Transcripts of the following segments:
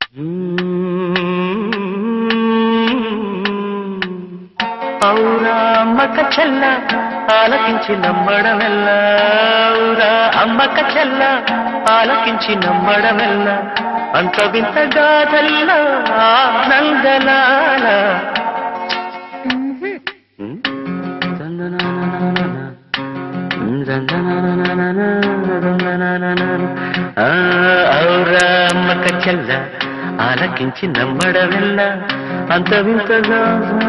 ఔరా అమ్మక చెల్ల ఆలకించి నమ్మడమెల్ల ఔరా అమ్మక చెల్ల ఆలకించి నమ్మడమెల్ల అంత వింత గాథల్ల ఆనందలాల ఆ, ఔరా అమ్మక చెల్ల ఆలకించి నమ్మడమెల్ల అంత వింతగా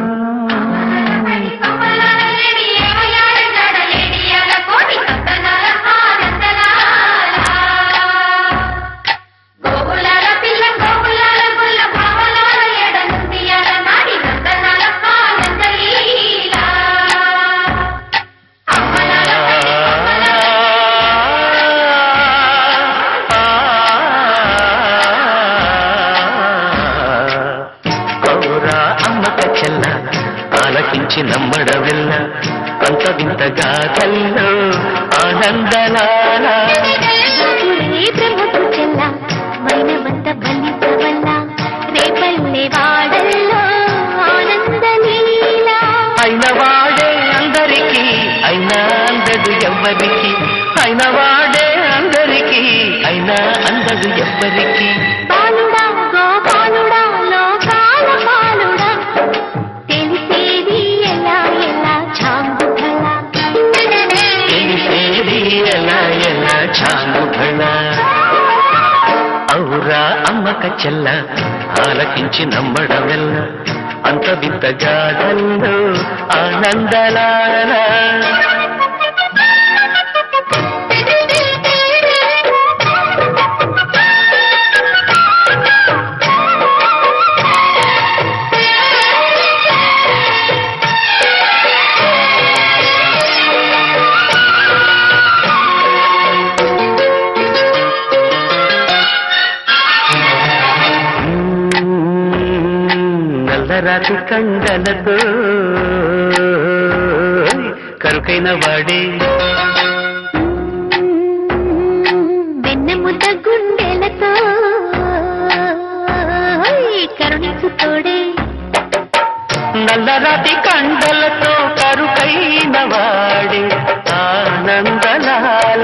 కౌరా అమ్మక చెల్ల ఆలకించి నమ్మడవిల్ల అంత వింతగా కల్లో ఆనందలాల బ్రహ్మకు చెల్ల వైనవంత బలిసవల్ల రేపల్లె వాడల్లో ఆనందలీలా అయిన వాడే అందరికీ అయినా అందదు ఎవ్వరికి అయిన వాడే అందరికీ అయినా అందదు ఎవ్వరికి బాలుడా గోపాలుడా లోకాల పాలుడా తెలిసేది ఎలా ఎలా చాంగుఠలా తెలిసేది ఎలా ఎలా చాంగుభళ ఔరా అమ్మక చెల్ల ఆలకించి నమ్మడమెల్ల అంత వింతగా కల్లో ఆనందలాల నల్లరాతి కండలతో కరుకైన వాడే వెన్నెముద్ద గుండెలతో కరుణించు తోడే నల్లరాతి కండలతో కరుకైన వాడే ఆనందలాల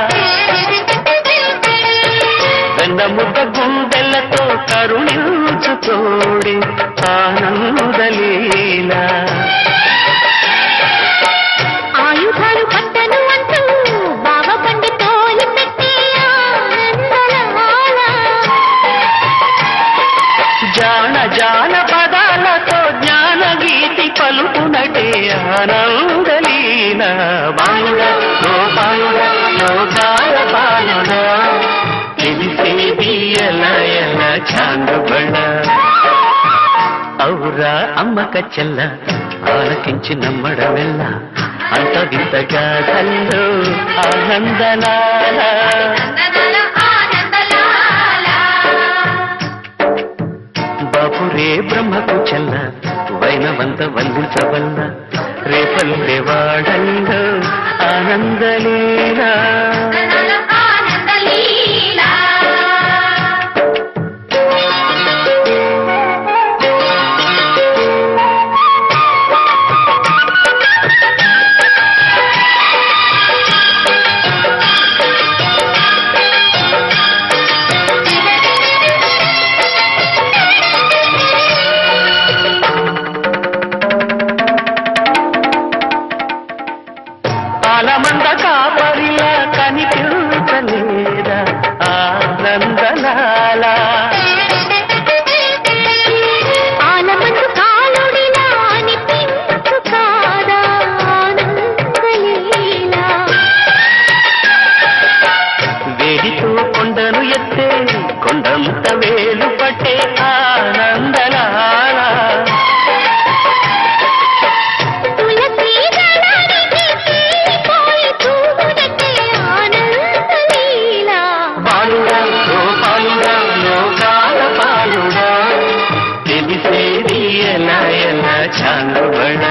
వెన్నముద్ద గుండెలతో కరుణించుతోడే ఆనందలీలా ఆయుధాలు పట్టను అంటూ బావ బండి తోలి పెట్టి ఆనందలాల జాన జాన పదాలతో జ్ఞాన గీతి పలుకునటే ఆనందలీన బాలుడ గోపాలుడ లోకాల బాలుడ తెలిసేది ఎలా ఎలా చాంగుబళ ఔరా అమ్మక చెల్ల ఆలకించి నమ్మడమెల్ల అంత వింతగా కల్లో ఆనందలాల బాపురే బ్రహ్మకు చెల్ల వైనవంత వందించవల్ల రేపల్లె వాడల్లో ఆనందలీలా ఆలమంద కాపరిలా కనిపించలేదా ఆనందలాల ఆలమందు కాలుడిలా అనిపించు కాదా ఆనందలీలా వేడితో కొండను ఎత్తే కొండంత వేలు పట్టే ఆనందలాల తులసి దళానికి తీరిపోయి తూగునట్టే ఆనందలీలా బాలుడా గోపాలుడా లోకాల పాలుడా తెలిసేది ఎలా ఎలా చాంగుబడ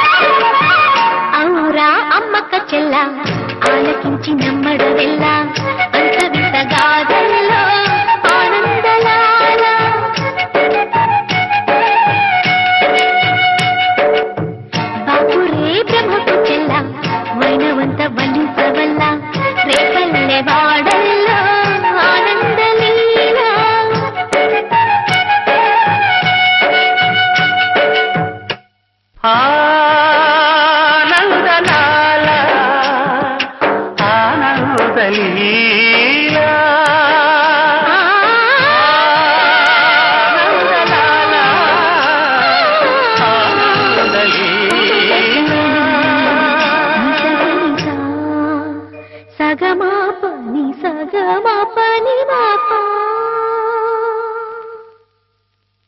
ఔరా అమ్మక్క చెల్ల ఆలకించి నమ్మడవెల్ల అంత వింత గాథల్లో ఆనందలాల సగమ